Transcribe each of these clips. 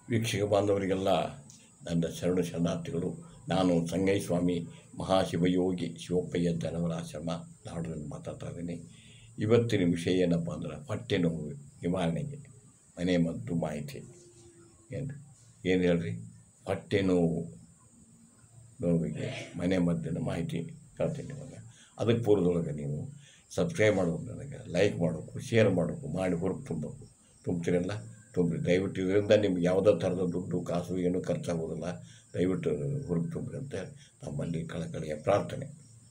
ವೀಕ್ಷಕ ಬಾಂಧವರಿಗೆಲ್ಲ ನನ್ನ ಶರಣ ಶರಣಾರ್ಥಿಗಳು ನಾನು ಸಂಗೈ ಸ್ವಾಮಿ ಮಹಾಶಿವಯೋಗಿ ಶಿವಪ್ಪಯ್ಯ ಜನವರ ಆಶ್ರಮ ನಾಡಿನಲ್ಲಿ ಮಾತಾಡ್ತಾ ಇದ್ದೀನಿ ಇವತ್ತಿನ ವಿಷಯ ಏನಪ್ಪ ಅಂದ್ರೆ ಹೊಟ್ಟೆ ನೋವು ನಿವಾರಣೆಗೆ ಮನೆ ಮದ್ದು ಮಾಹಿತಿ ಏನು ಏನು ಹೇಳ್ರಿ ಹೊಟ್ಟೆ ನೋವು ನೋವಿಗೆ ಮನೆ ಮದ್ದಿನ ಮಾಹಿತಿ ಹೇಳ್ತೀನಿ ನಿಮಗೆ ಅದಕ್ಕೆ ಪೂರ್ವದೊಳಗೆ ನೀವು ಸಬ್ಸ್ಕ್ರೈಬ್ ಮಾಡಬೇಕು ನನಗೆ ಲೈಕ್ ಮಾಡಬೇಕು ಶೇರ್ ಮಾಡಬೇಕು ಮಾಡಿ ಹೊರಗೆ ತುಂಬಬೇಕು ತುಂಬ್ತೀರಲ್ಲ ತುಂಬ್ರಿ ದಯವಿಟ್ಟು ಇದರಿಂದ ನಿಮ್ಗೆ ಯಾವುದೇ ಥರದ ದುಡ್ಡು ಕಾಸು ಏನೂ ಖರ್ಚಾಗೋದಿಲ್ಲ ದಯವಿಟ್ಟು ಹೊರಗೆ ತುಂಬ್ರಿ ಅಂತ ನಮ್ಮಲ್ಲಿ ಕಳಕಳಿಯ ಪ್ರಾರ್ಥನೆ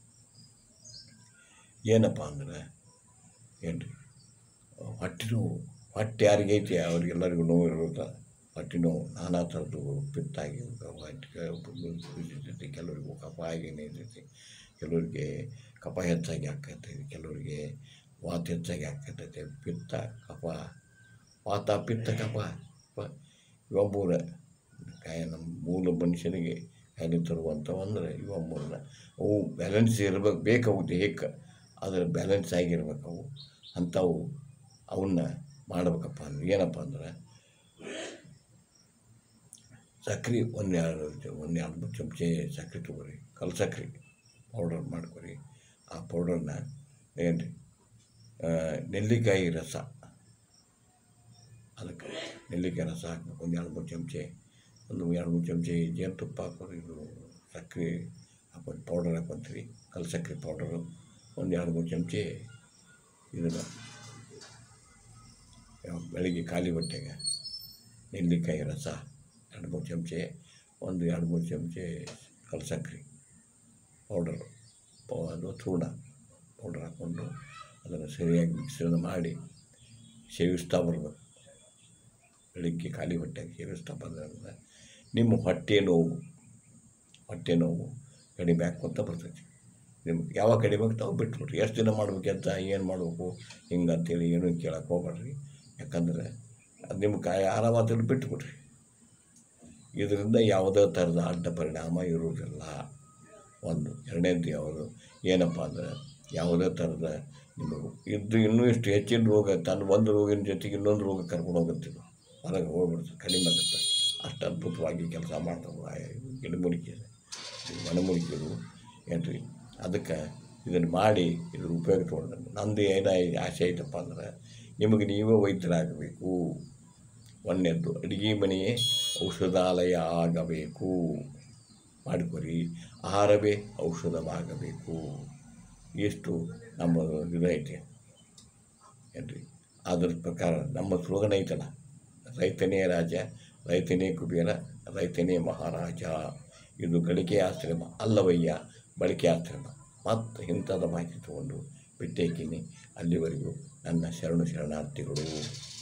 ಏನಪ್ಪ ಅಂದ್ರೆ ಏನು ರೀ ಹೊಟ್ಟೆ ನೋವು ಹೊಟ್ಟೆ ಯಾರಿಗೈತಿ ಅವ್ರಿಗೆಲ್ಲರಿಗೂ ನೋವು ಇರುತ್ತೆ ಹೊಟ್ಟೆ ನೋವು ನಾನಾ ಥರದ್ದು ಪಿತ್ತಾಗಿ ಹೊಟ್ಟೆ ಇರ್ತೈತಿ ಕೆಲವರಿಗೂ ಕಫ ಆಗಿ ಇರ್ತೈತಿ ಕೆಲವರಿಗೆ ಕಫ ಹೆಚ್ಚಾಗಿ ಆಕೈತೆ ಕೆಲವರಿಗೆ ವಾತ ಹೆಚ್ಚಾಗಿ ಆಕೈತೈತೆ ಪಿತ್ತ ಕಫ ವಾತ ಪಿತ್ತ ಕಫ ಪ- ಇವ ಮೂರ ಕಾಯ ನಮ್ಮ ಮೂಲ ಮನುಷ್ಯನಿಗೆ ಕಾಯಿಲೆ ತರುವಂಥವು ಅಂದರೆ ಇವ ಮೂರನ ಅವು ಬ್ಯಾಲೆನ್ಸ್ ಇರ್ಬೇಕು ಬೇಕು ಅವು ದೇಹಕ್ಕೆ ಆದರೆ ಬ್ಯಾಲೆನ್ಸ್ ಆಗಿರ್ಬೇಕು ಅವು ಅಂಥವು ಅವನ್ನ ಮಾಡ್ಬೇಕಪ್ಪ ಅಂದ್ರೆ ಏನಪ್ಪ ಅಂದ್ರೆ ಸಕ್ರೆ ಒಂದು ಎರಡು ಒಂದು ಎರಡು ಮೂರು ಚಮಚೆ ಸಕ್ರೆ ತೊಗೊರಿ ಕಲ್ಲು ಸಕ್ರೆ ಪೌಡರ್ ಮಾಡ್ಕೊರಿ ಆ ಪೌಡರ್ನ ಏನು ರೀ ನೆಲ್ಲಿಕಾಯಿ ರಸ ಅದಕ್ಕೆ ನೆಲ್ಲಿಕಾಯಿ ರಸ ಹಾಕ್ಬೇಕು ಒಂದು ಎರಡು ಮೂರು ಚಮಚೆ ಒಂದು ಎರಡು ಮೂರು ಚಮಚೆ ಜೇನುತುಪ್ಪ ಹಾಕೋರಿ ಇದು ಸಕ್ಕರೆ ಹಾಕೊಂಡು ಪೌಡರ್ ಹಾಕೊಂತೀರಿ ಕಲ್ಲು ಸಕ್ಕರೆ ಪೌಡರು ಒಂದು ಎರಡು ಮೂರು ಚಮಚೆ ಇದನ್ನು ಬೆಳಿಗ್ಗೆ ಖಾಲಿ ಹೊಟ್ಟೆಗೆ ನೆಲ್ಲಿಕಾಯಿ ರಸ ಎರಡು ಮೂರು ಚಮಚೆ ಒಂದು ಎರಡು ಮೂರು ಚಮಚೆ ಕಲ್ಲು ಸಕ್ಕರೆ ಪೌಡರು ಪೌ ಅದು ಚೂರ್ಣ ಪೌಡರ್ ಹಾಕ್ಕೊಂಡು ಅದನ್ನು ಸರಿಯಾಗಿ ಮಿಕ್ಸರ್ ಮಾಡಿ ಸೇವಿಸ್ತಾ ಬರಬೇಕು ಬೆಳಿಗ್ಗೆ ಖಾಲಿ ಹೊಟ್ಟೆಗೆ ಸೇವಿಸ್ತಾ ಬಂದ್ರೆ ನಿಮ್ಮ ಹೊಟ್ಟೆ ನೋವು ಹೊಟ್ಟೆ ನೋವು ಕಡಿಮೆ ಹಾಕ್ಕೊಂತ ಬರ್ತೈತಿ ನಿಮ್ಗೆ ಯಾವಾಗ ಕಡಿಮೆ ಆಗ್ತಾವೆ ಬಿಟ್ಬಿಡ್ರಿ ಎಷ್ಟು ದಿನ ಮಾಡ್ಬೇಕಂತ ಏನು ಮಾಡಬೇಕು ಹಿಂಗೆ ಅಂತೇಳಿ ಏನೂ ಕೇಳಕ್ಕೆ ಹೋಗ್ಬೇಡ್ರಿ ಯಾಕಂದ್ರೆ ಅದು ನಿಮ್ಗೆ ಕಾಯಿ ಆರಾಮಾದಲ್ಲಿ ಬಿಟ್ಬಿಡ್ರಿ ಇದರಿಂದ ಯಾವುದೇ ಥರದ ಅಡ್ಡ ಪರಿಣಾಮ ಇರುವುದಿಲ್ಲ ಒಂದು ಎರಡನೇದು ಯಾವುದು ಏನಪ್ಪ ಅಂದ್ರೆ ಯಾವುದೇ ಥರದ ನಿಮಗೆ ಇದ್ದು ಇನ್ನೂ ಇಷ್ಟು ಹೆಚ್ಚಿನ ರೋಗ ತನ್ನ ಒಂದು ರೋಗಿನ ಜೊತೆಗೆ ಇನ್ನೊಂದು ರೋಗ ಕರ್ಕೊಂಡು ಹೋಗುತ್ತೆ ಇದು. ಹೊರಗೆ ಹೋಗ್ಬಿಡ್ತದೆ ಕಡಿಮೆ ಆಗುತ್ತೆ ಅಷ್ಟು ಅದ್ಭುತವಾಗಿ ಕೆಲಸ ಮಾಡ್ತಾವೆ ಗಿಡಮೂಲಿಕೆ ವನಮೂಲಿಕೆಗಳು ಏನು ರೀ ಅದಕ್ಕೆ ಇದನ್ನು ಮಾಡಿ ಇದ್ರ ಉಪಯೋಗ ತೊಗೊಂಡು ನಂದು ಏನೋ ಆಸೆ ಐತಪ್ಪ ಅಂದ್ರೆ ನಿಮಗೆ ನೀವೇ ವೈದ್ಯರಾಗಬೇಕು ಒಂದನೇದ್ದು ಅಡುಗೆ ಮನೆಯೇ ಔಷಧಾಲಯ ಆಗಬೇಕು ಮಾಡಿಕೊರಿ ಆಹಾರವೇ ಔಷಧವಾಗಬೇಕು ಎಷ್ಟು ನಮ್ಮ ಇದೈತೆ ಏನ್ರಿ ಅದ್ರ ಪ್ರಕಾರ ನಮ್ಮ ಸ್ಲೋಗನ್ ಐತಲ್ಲ ರೈತನೇ ರಾಜ ರೈತನೇ ಕುಬೇರ ರೈತನೇ ಮಹಾರಾಜ ಇದು ಗಳಿಕೆ ಆಶ್ರಮ ಅಲ್ಲವಯ್ಯ ಬಳಕೆ ಆಶ್ರಮ ಮತ್ತು ಇಂಥದ ಮಾಹಿತಿ ತಗೊಂಡು ಬಿಟ್ಟೇಕಿನಿ ಅಲ್ಲಿವರೆಗೂ ನನ್ನ ಶರಣು ಶರಣಾರ್ಥಿಗಳು